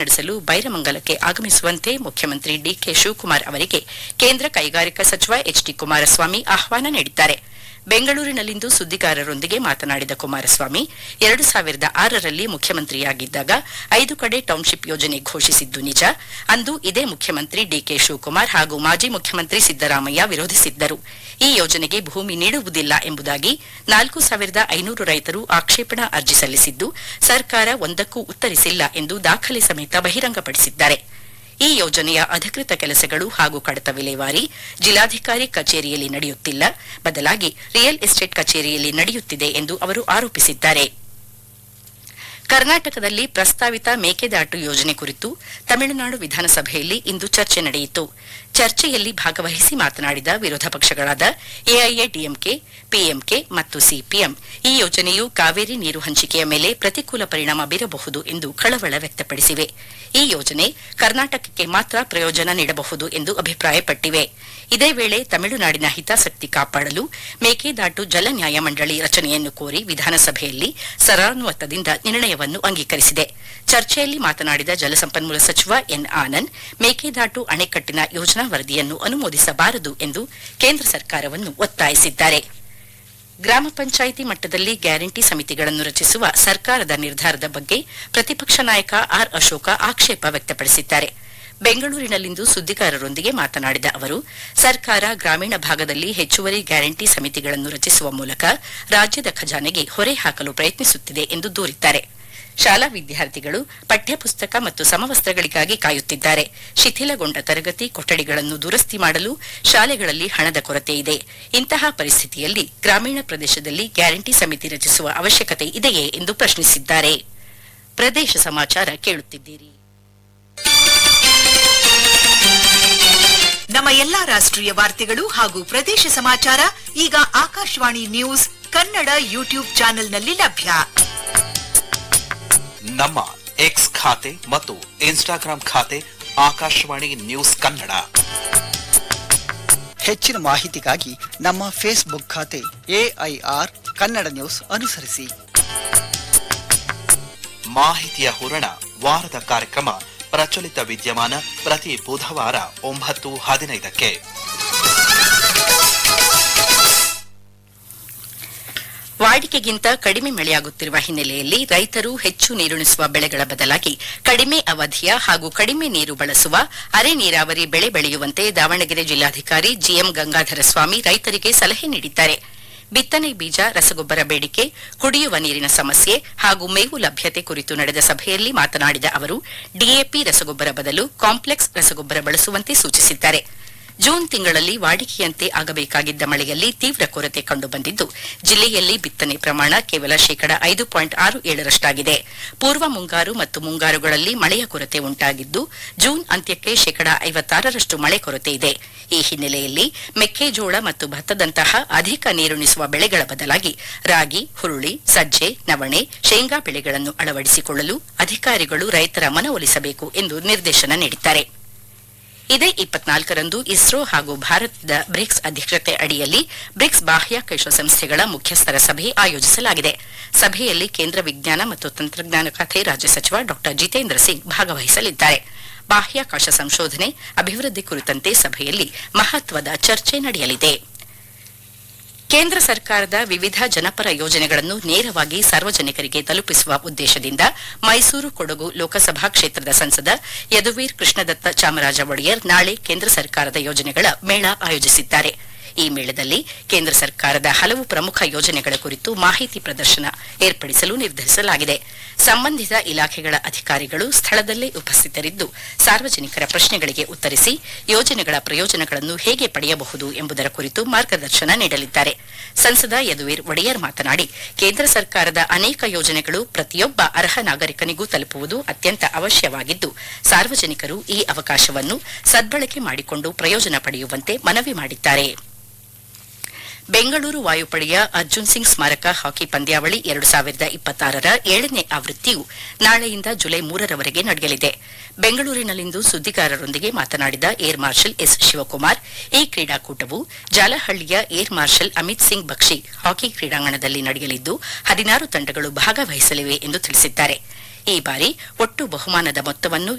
ನಡೆಸಲು ಬೈರಮಂಗಲಕ್ಕೆ ಆಗಮಿಸುವಂತೆ ಮುಖ್ಯಮಂತ್ರಿ ಡಿಕೆ ಶಿವಕುಮಾರ್ ಅವರಿಗೆ ಕೇಂದ್ರ ಕೈಗಾರಿಕಾ ಸಚಿವ ಎಚ್ ಡಿ ಕುಮಾರಸ್ವಾಮಿ ಆಹ್ವಾನ ನೀಡಿದ್ದಾರೆ ಬೆಂಗಳೂರಿನಲ್ಲಿಂದು ಸುದ್ದಿಗಾರರೊಂದಿಗೆ ಮಾತನಾಡಿದ ಕುಮಾರಸ್ವಾಮಿ ಎರಡು ಸಾವಿರದ ಆರರಲ್ಲಿ ಮುಖ್ಯಮಂತ್ರಿಯಾಗಿದ್ದಾಗ ಐದು ಕಡೆ ಟೌನ್ಶಿಪ್ ಯೋಜನೆ ಘೋಷಿಸಿದ್ದು ನಿಜ ಅಂದು ಇದೇ ಮುಖ್ಯಮಂತ್ರಿ ಡಿಕೆ ಶಿವಕುಮಾರ್ ಹಾಗೂ ಮಾಜಿ ಮುಖ್ಯಮಂತ್ರಿ ಸಿದ್ದರಾಮಯ್ಯ ವಿರೋಧಿಸಿದ್ದರು ಈ ಯೋಜನೆಗೆ ಭೂಮಿ ನೀಡುವುದಿಲ್ಲ ಎಂಬುದಾಗಿ ನಾಲ್ಕು ಸಾವಿರದ ಐನೂರು ರೈತರು ಆಕ್ಷೇಪಣಾ ಅರ್ಜಿ ಸಲ್ಲಿಸಿದ್ದು ಸರ್ಕಾರ ಒಂದಕ್ಕೂ ಉತ್ತರಿಸಿಲ್ಲ ಎಂದು ದಾಖಲೆ ಸಮೇತ ಬಹಿರಂಗಪಡಿಸಿದ್ದಾರೆ ಈ ಯೋಜನೆಯ ಅಧಿಕೃತ ಕೆಲಸಗಳು ಹಾಗೂ ಕಡತ ವಿಲೇವಾರಿ ಜಿಲ್ಲಾಧಿಕಾರಿ ಕಚೇರಿಯಲ್ಲಿ ನಡೆಯುತ್ತಿಲ್ಲ ಬದಲಾಗಿ ರಿಯಲ್ ಎಸ್ಟೇಟ್ ಕಚೇರಿಯಲ್ಲಿ ನಡೆಯುತ್ತಿದೆ ಎಂದು ಅವರು ಆರೋಪಿಸಿದ್ದಾರೆ ಕರ್ನಾಟಕದಲ್ಲಿ ಪ್ರಸ್ತಾವಿತ ಮೇಕೆದಾಟು ಯೋಜನೆ ಕುರಿತು ತಮಿಳುನಾಡು ವಿಧಾನಸಭೆಯಲ್ಲಿ ಇಂದು ಚರ್ಚೆ ನಡೆಯಿತು ಚರ್ಚೆಯಲ್ಲಿ ಭಾಗವಹಿಸಿ ಮಾತನಾಡಿದ ವಿರೋಧ ಪಕ್ಷಗಳಾದ ಎಐಎಡಿಎಂಕೆ ಪಿಎಂಕೆ ಮತ್ತು ಸಿಪಿಎಂ ಈ ಯೋಜನೆಯು ಕಾವೇರಿ ನೀರು ಹಂಚಿಕೆಯ ಮೇಲೆ ಪ್ರತಿಕೂಲ ಪರಿಣಾಮ ಬೀರಬಹುದು ಎಂದು ಕಳವಳ ವ್ಯಕ್ತಪಡಿಸಿವೆ ಈ ಯೋಜನೆ ಕರ್ನಾಟಕಕ್ಕೆ ಮಾತ್ರ ಪ್ರಯೋಜನ ನೀಡಬಹುದು ಎಂದು ಅಭಿಪ್ರಾಯಪಟ್ಟಿವೆ ಇದೇ ವೇಳೆ ತಮಿಳುನಾಡಿನ ಹಿತಾಸಕ್ತಿ ಕಾಪಾಡಲು ಮೇಕೆದಾಟು ಜಲ ನ್ಯಾಯಮಂಡಳಿ ರಚನೆಯನ್ನು ಕೋರಿ ವಿಧಾನಸಭೆಯಲ್ಲಿ ಸರಾನುಮತದಿಂದ ನಿರ್ಣಯವನ್ನು ಅಂಗೀಕರಿಸಿದೆ ಚರ್ಚೆಯಲ್ಲಿ ಮಾತನಾಡಿದ ಜಲಸಂಪನ್ಮೂಲ ಸಚಿವ ಎನ್ ಆನಂದ್ ಮೇಕೆದಾಟು ಅಣೆಕಟ್ಟಿನ ಯೋಜನಾ ವರದಿಯನ್ನು ಅನುಮೋದಿಸಬಾರದು ಎಂದು ಕೇಂದ್ರ ಸರ್ಕಾರವನ್ನು ಒತ್ತಾಯಿಸಿದ್ದಾರೆ ಗ್ರಾಮ ಪಂಚಾಯಿತಿ ಮಟ್ಟದಲ್ಲಿ ಗ್ಯಾರಂಟಿ ಸಮಿತಿಗಳನ್ನು ರಚಿಸುವ ಸರ್ಕಾರದ ನಿರ್ಧಾರದ ಬಗ್ಗೆ ಪ್ರತಿಪಕ್ಷ ನಾಯಕ ಆರ್ ಅಶೋಕ ಆಕ್ಷೇಪ ವ್ಯಕ್ತಪಡಿಸಿದ್ದಾರೆ ಬೆಂಗಳೂರಿನಲ್ಲಿಂದು ಸುದ್ದಿಗಾರರೊಂದಿಗೆ ಮಾತನಾಡಿದ ಅವರು ಸರ್ಕಾರ ಗ್ರಾಮೀಣ ಭಾಗದಲ್ಲಿ ಹೆಚ್ಚುವರಿ ಗ್ಯಾರಂಟಿ ಸಮಿತಿಗಳನ್ನು ರಚಿಸುವ ಮೂಲಕ ರಾಜ್ಯದ ಖಜಾನೆಗೆ ಹೊರೆ ಹಾಕಲು ಪ್ರಯತ್ನಿಸುತ್ತಿದೆ ಎಂದು ದೂರಿದ್ದಾರೆ ಶಾಲಾ ವಿದ್ಯಾರ್ಥಿಗಳು ಪಠ್ಯಪುಸ್ತಕ ಮತ್ತು ಸಮವಸ್ತ್ರಗಳಿಗಾಗಿ ಕಾಯುತ್ತಿದ್ದಾರೆ ಶಿಥಿಲಗೊಂಡ ತರಗತಿ ಕೊಠಡಿಗಳನ್ನು ದುರಸ್ತಿ ಮಾಡಲು ಶಾಲೆಗಳಲ್ಲಿ ಹಣದ ಕೊರತೆ ಇದೆ ಇಂತಹ ಪರಿಸ್ಥಿತಿಯಲ್ಲಿ ಗ್ರಾಮೀಣ ಪ್ರದೇಶದಲ್ಲಿ ಗ್ಯಾರಂಟಿ ಸಮಿತಿ ರಚಿಸುವ ಅವಶ್ಯಕತೆ ಇದೆಯೇ ಎಂದು ಪ್ರಶ್ನಿಸಿದ್ದಾರೆ ಪ್ರದೇಶ ಸಮಾಚಾರ ಕೇಳುತ್ತಿದ್ದೀರಿ ನಮ್ಮ ಎಲ್ಲಾ ರಾಷ್ಟ್ರೀಯ ವಾರ್ತೆಗಳು ಹಾಗೂ ಪ್ರದೇಶ ಸಮಾಚಾರ ಈಗ ಆಕಾಶವಾಣಿ ನ್ಯೂಸ್ ಕನ್ನಡ ಯೂಟ್ಯೂಬ್ ಚಾನೆಲ್ನಲ್ಲಿ ಲಭ್ಯ ನಮ್ಮ ಎಕ್ಸ್ ಖಾತೆ ಮತ್ತು ಇನ್ಸ್ಟಾಗ್ರಾಂ ಖಾತೆ ಆಕಾಶವಾಣಿ ನ್ಯೂಸ್ ಕನ್ನಡ ಹೆಚ್ಚಿನ ಮಾಹಿತಿಗಾಗಿ ನಮ್ಮ ಫೇಸ್ಬುಕ್ ಖಾತೆ ಎಐಆರ್ ಕನ್ನಡ ನ್ಯೂಸ್ ಅನುಸರಿಸಿ ಮಾಹಿತಿಯ ಹೂರಣ ವಾರದ ಕಾರ್ಯಕ್ರಮ ಪ್ರಚಲಿತ ವಿದ್ಯಮಾನ ಪ್ರತಿ ಬುಧವಾರ ಒಂಬತ್ತು ಹದಿನೈದಕ್ಕೆ ವಾಡಿಕೆಗಿಂತ ಕಡಿಮೆ ಮಳೆಯಾಗುತ್ತಿರುವ ಹಿನ್ನೆಲೆಯಲ್ಲಿ ರೈತರು ಹೆಚ್ಚು ನೀರುಣಿಸುವ ಬೆಳೆಗಳ ಬದಲಾಗಿ ಕಡಿಮೆ ಅವಧಿಯ ಹಾಗೂ ಕಡಿಮೆ ನೀರು ಬಳಸುವ ಅರೆ ನೀರಾವರಿ ಬೆಳೆ ಬೆಳೆಯುವಂತೆ ದಾವಣಗೆರೆ ಜಿಲ್ಲಾಧಿಕಾರಿ ಜಿಎಂ ಗಂಗಾಧರ ಸ್ವಾಮಿ ರೈತರಿಗೆ ಸಲಹೆ ನೀಡಿದ್ದಾರೆ ಬಿತ್ತನೆ ಬೀಜ ರಸಗೊಬ್ಬರ ಬೇಡಿಕೆ ಕುಡಿಯುವ ನೀರಿನ ಸಮಸ್ಯೆ ಹಾಗೂ ಮೇವು ಲಭ್ಯತೆ ಕುರಿತು ನಡೆದ ಸಭೆಯಲ್ಲಿ ಮಾತನಾಡಿದ ಅವರು ಡಿಎಪಿ ರಸಗೊಬ್ಬರ ಬದಲು ಕಾಂಪ್ಲೆಕ್ಸ್ ರಸಗೊಬ್ಬರ ಬಳಸುವಂತೆ ಸೂಚಿಸಿದ್ದಾರೆ ಜೂನ್ ತಿಂಗಳಲ್ಲಿ ವಾಡಿಕೆಯಂತೆ ಆಗಬೇಕಾಗಿದ್ದ ಮಳೆಯಲ್ಲಿ ತೀವ್ರ ಕೊರತೆ ಕಂಡುಬಂದಿದ್ದು ಜಿಲ್ಲೆಯಲ್ಲಿ ಬಿತ್ತನೆ ಪ್ರಮಾಣ ಕೇವಲ ಶೇಕಡ ಐದು ಪಾಯಿಂಟ್ ಆರು ಏಳರಷ್ಟಾಗಿದೆ ಪೂರ್ವ ಮುಂಗಾರು ಮತ್ತು ಮುಂಗಾರುಗಳಲ್ಲಿ ಮಳೆಯ ಕೊರತೆ ಉಂಟಾಗಿದ್ದು ಜೂನ್ ಅಂತ್ಯಕ್ಕೆ ಶೇಕಡ ಐವತ್ತಾರರಷ್ಟು ಮಳೆ ಕೊರತೆ ಇದೆ ಈ ಹಿನ್ನೆಲೆಯಲ್ಲಿ ಮೆಕ್ಕೆಜೋಳ ಮತ್ತು ಭತ್ತದಂತಹ ಅಧಿಕ ನೀರುಣಿಸುವ ಬೆಳೆಗಳ ಬದಲಾಗಿ ರಾಗಿ ಹುರುಳಿ ಸಜ್ಜೆ ನವಣೆ ಶೇಂಗಾ ಬೆಳೆಗಳನ್ನು ಅಳವಡಿಸಿಕೊಳ್ಳಲು ಅಧಿಕಾರಿಗಳು ರೈತರ ಮನವೊಲಿಸಬೇಕು ಎಂದು ನಿರ್ದೇಶನ ನೀಡಿದ್ದಾರೆ ಇದೇ ಇಪ್ಪತ್ನಾಲ್ಕರಂದು ಇಸ್ರೋ ಹಾಗೂ ಭಾರತದ ಬ್ರಿಕ್ಸ್ ಅಧ್ಯಕ್ಷತೆ ಅಡಿಯಲ್ಲಿ ಬ್ರಿಕ್ಸ್ ಬಾಹ್ಯಾಕಾಶ ಸಂಸ್ಥೆಗಳ ಮುಖ್ಯಸ್ಥರ ಸಭೆ ಆಯೋಜಿಸಲಾಗಿದೆ ಸಭೆಯಲ್ಲಿ ಕೇಂದ್ರ ವಿಜ್ಞಾನ ಮತ್ತು ತಂತ್ರಜ್ಞಾನ ಖಾತೆ ರಾಜ್ಯ ಸಚಿವ ಡಾ ಜಿತೇಂದ್ರ ಸಿಂಗ್ ಭಾಗವಹಿಸಲಿದ್ದಾರೆ ಬಾಹ್ಯಾಕಾಶ ಸಂಶೋಧನೆ ಅಭಿವೃದ್ಧಿ ಕುರಿತಂತೆ ಸಭೆಯಲ್ಲಿ ಮಹತ್ವದ ಚರ್ಚೆ ನಡೆಯಲಿದೆ ಕೇಂದ್ರ ಸರ್ಕಾರದ ವಿವಿಧ ಜನಪರ ಯೋಜನೆಗಳನ್ನು ನೇರವಾಗಿ ಸಾರ್ವಜನಿಕರಿಗೆ ತಲುಪಿಸುವ ಉದ್ದೇಶದಿಂದ ಮೈಸೂರು ಕೊಡಗು ಲೋಕಸಭಾ ಕ್ಷೇತ್ರದ ಸಂಸದ ಯದುವೀರ್ ಕೃಷ್ಣದತ್ತ ಚಾಮರಾಜ ಒಡೆಯರ್ ನಾಳೆ ಕೇಂದ್ರ ಸರ್ಕಾರದ ಯೋಜನೆಗಳ ಮೇಳ ಆಯೋಜಿಸಿದ್ದಾರೆ ಈ ಮೇಳದಲ್ಲಿ ಕೇಂದ್ರ ಸರ್ಕಾರದ ಹಲವು ಪ್ರಮುಖ ಯೋಜನೆಗಳ ಕುರಿತು ಮಾಹಿತಿ ಪ್ರದರ್ಶನ ಏರ್ಪಡಿಸಲು ನಿರ್ಧರಿಸಲಾಗಿದೆ ಸಂಬಂಧಿತ ಇಲಾಖೆಗಳ ಅಧಿಕಾರಿಗಳು ಸ್ಥಳದಲ್ಲೇ ಉಪಸ್ಥಿತರಿದ್ದು ಸಾರ್ವಜನಿಕರ ಪ್ರಶ್ನೆಗಳಿಗೆ ಉತ್ತರಿಸಿ ಯೋಜನೆಗಳ ಪ್ರಯೋಜನಗಳನ್ನು ಹೇಗೆ ಪಡೆಯಬಹುದು ಎಂಬುದರ ಕುರಿತು ಮಾರ್ಗದರ್ಶನ ನೀಡಲಿದ್ದಾರೆ ಸಂಸದ ಯದುವೀರ್ ಒಡೆಯರ್ ಮಾತನಾಡಿ ಕೇಂದ್ರ ಸರ್ಕಾರದ ಅನೇಕ ಯೋಜನೆಗಳು ಪ್ರತಿಯೊಬ್ಬ ಅರ್ಹ ನಾಗರಿಕನಿಗೂ ತಲುಪುವುದು ಅತ್ಯಂತ ಅವಶ್ಯವಾಗಿದ್ದು ಸಾರ್ವಜನಿಕರು ಈ ಅವಕಾಶವನ್ನು ಸದ್ಬಳಕೆ ಮಾಡಿಕೊಂಡು ಪ್ರಯೋಜನ ಪಡೆಯುವಂತೆ ಮನವಿ ಮಾಡಿದ್ದಾರೆ ಬೆಂಗಳೂರು ವಾಯುಪಡೆಯ ಅರ್ಜುನ್ ಸಿಂಗ್ ಸ್ಮಾರಕ ಹಾಕಿ ಪಂದ್ಯಾವಳಿ ಎರಡು ಸಾವಿರದ ಇಪ್ಪತ್ತಾರರ ಏಳನೇ ಆವೃತ್ತಿಯು ನಾಳೆಯಿಂದ ಜುಲೈ ಮೂರರವರೆಗೆ ನಡೆಯಲಿದೆ ಬೆಂಗಳೂರಿನಲ್ಲಿಂದು ಸುದ್ದಿಗಾರರೊಂದಿಗೆ ಮಾತನಾಡಿದ ಏರ್ ಮಾರ್ಷಲ್ ಎಸ್ ಶಿವಕುಮಾರ್ ಈ ಕ್ರೀಡಾಕೂಟವು ಜಾಲಹಳ್ಳಿಯ air marshal Amit Singh Bakshi hockey ಕ್ರೀಡಾಂಗಣದಲ್ಲಿ ನಡೆಯಲಿದ್ದು ಹದಿನಾರು ತಂಡಗಳು ಭಾಗವಹಿಸಲಿವೆ ಎಂದು ತಿಳಿಸಿದ್ದಾರೆ ಈ ಬಾರಿ ಒಟ್ಟು ಬಹುಮಾನದ ಮೊತ್ತವನ್ನು